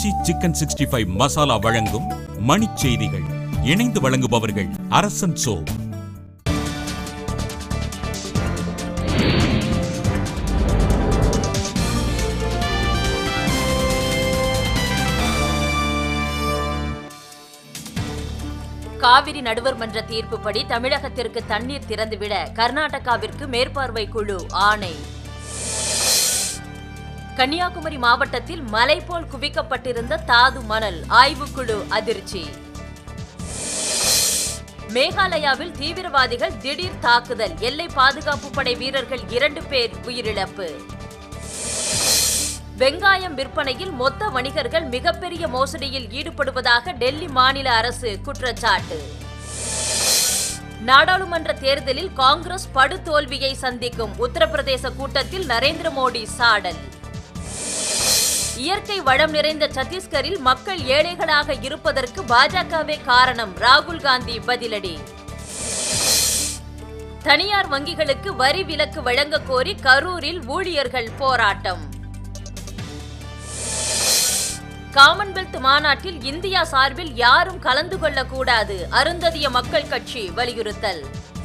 ஆச்சி chicken sixty five masala வழங்கும் மணிச் செய்திகள் இணைந்து வழங்குபவர்கள் அரசன் சோ காவிரி நடுவர் மன்ற தீர்ப்புப்படி தமிழகத்திற்கு தண்ணீர் திறந்துவிட கர்நாடகாவிற்கு மேற்பார்வை குழு ஆணை கன்னியாகுமரி மாவட்டத்தில் மலை போல் குவிக்கப்பட்டிருந்த தாது மணல் ஆய்வுக்குழு அதிர்ச்சி மேகாலயாவில் தீவிரவாதிகள் திடீர் தாக்குதல் எல்லை பாதுகாப்பு படை வீரர்கள் இரண்டு பேர் உயிரிழப்பு வெங்காயம் விற்பனையில் மொத்த வணிகர்கள் மிகப்பெரிய மோசடியில் ஈடுபடுவதாக டெல்லி மாநில அரசு குற்றச்சாட்டு நாடாளுமன்ற தேர்தலில் காங்கிரஸ் படுதோல்வியை சந்திக்கும் உத்தரப்பிரதேச கூட்டத்தில் நரேந்திர மோடி சாடல் இயற்கை வளம் நிறைந்த சத்தீஸ்கரில் மக்கள் ஏழைகளாக இருப்பதற்கு பாஜகவே காரணம் ராகுல் காந்தி பதிலடி தனியார் வங்கிகளுக்கு வரி விலக்கு வழங்க கோரி கரூரில் ஊழியர்கள் போராட்டம் காமன்வெல்த் மாநாட்டில் இந்தியா சார்பில் யாரும் கலந்து கொள்ளக்கூடாது அருந்ததிய மக்கள் கட்சி வலியுறுத்தல்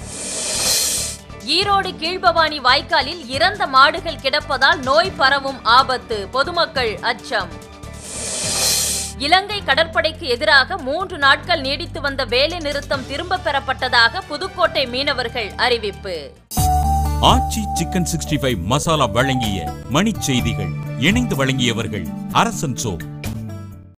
ஈரோடு கீழ்பவானி வாய்க்காலில் இறந்த மாடுகள் கிடப்பதால் நோய் பரவும் ஆபத்து பொதுமக்கள் அச்சம் இலங்கை கடற்படைக்கு எதிராக மூன்று நாட்கள் நீடித்து வந்த வேலை நிறுத்தம் திரும்பப் பெறப்பட்டதாக புதுக்கோட்டை மீனவர்கள் அறிவிப்பு Aachi chicken sixty five masala வழங்கிய மணிச் செய்திகள் இணைந்து வழங்கியவர்கள் அரசன் சோ